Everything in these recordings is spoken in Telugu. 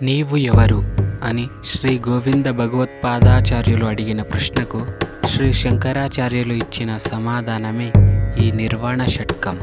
నీవు ఎవరు అని శ్రీ గోవింద భగవత్పాదాచార్యులు అడిగిన ప్రశ్నకు శ్రీ శంకరాచార్యులు ఇచ్చిన సమాధానమే ఈ నిర్వాణ షట్కం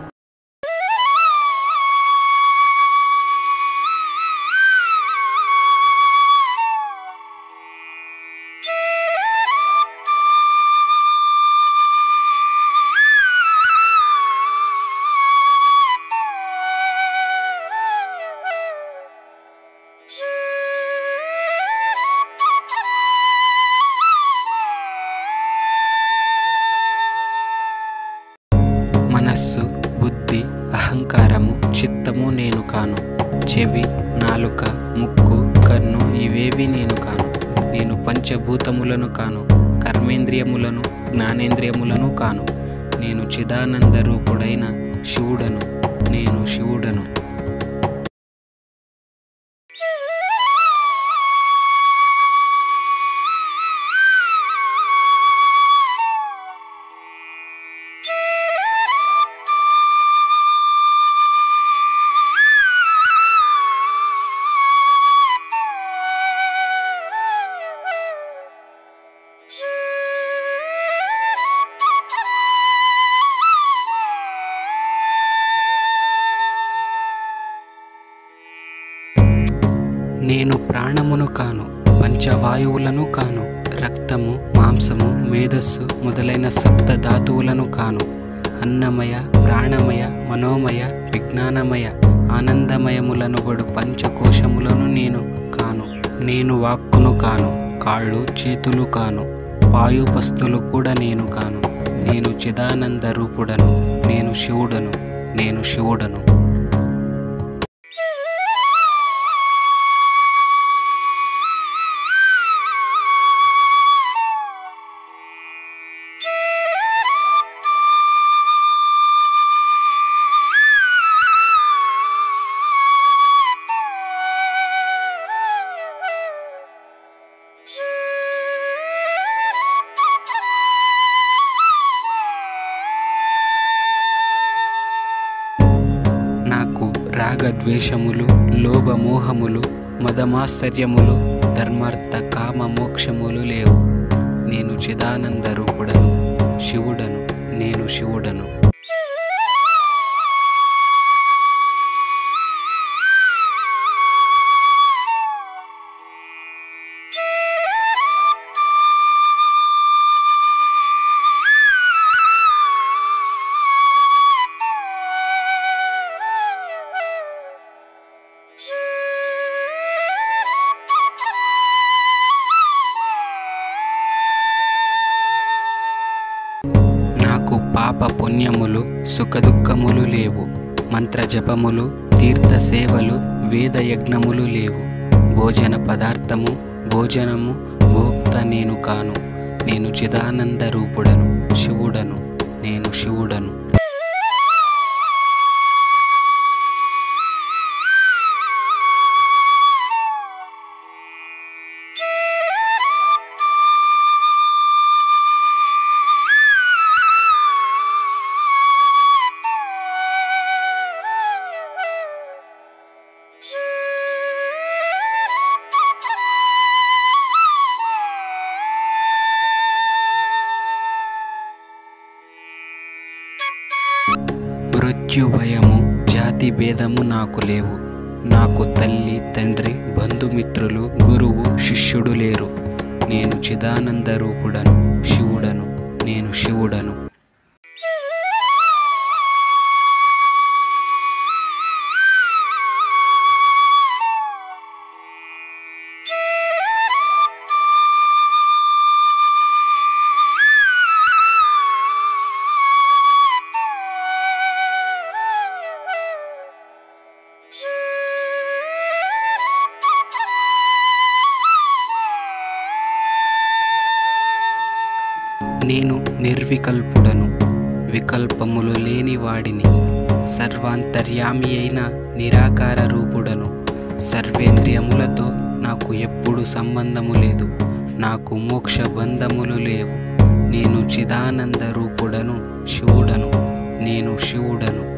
మనస్సు బుద్ధి అహంకారము చిత్తము నేను కాను చెవి నాలుక ముక్కు కన్ను ఇవేవి నేను కాను నేను పంచభూతములను కాను కర్మేంద్రియములను జ్ఞానేంద్రియములను కాను నేను చిదానంద రూపుడైన శివుడను నేను శివుడను నేను ప్రాణమును కాను పంచవాయువులను కాను రక్తము మాంసము మేధస్సు మొదలైన సప్త ధాతువులను కాను అన్నమయ ప్రాణమయ మనోమయ విజ్ఞానమయ ఆనందమయములనుబడు పంచకోశములను నేను కాను నేను వాక్కును కాను కాళ్ళు చేతులు కాను వాయుపస్తులు కూడా నేను కాను నేను చిదానంద రూపుడను నేను శివుడను నేను శివుడను నాకు రాగద్వేషములు లోభమోహములు మదమాశ్చర్యములు ధర్మార్థ కామ మోక్షములు లేవు నేను చిదానంద రూపుడను శివుడను నేను శివుడను నాకు పాప పుణ్యములు సుఖదుఖములు లేవు మంత్ర జపములు తీర్థ సేవలు వేద యజ్ఞములు లేవు భోజన పదార్థము భోజనము భోక్త నేను కాను నేను చిదానంద రూపుడను శివుడను నేను శివుడను మృత్యు భయము జాతి భేదము నాకు లేవు నాకు తల్లి తండ్రి బంధుమిత్రులు గురువు శిష్యుడు లేరు నేను చిదానంద రూపుడను శివుడను నేను శివుడను నేను నిర్వికల్పుడను వికల్పములు లేని వాడిని సర్వాంతర్యామి అయిన నిరాకార రూపుడను సర్వేంద్రియములతో నాకు ఎప్పుడు సంబంధము లేదు నాకు మోక్ష బంధములు లేవు నేను చిదానంద రూపుడను శివుడను నేను శివుడను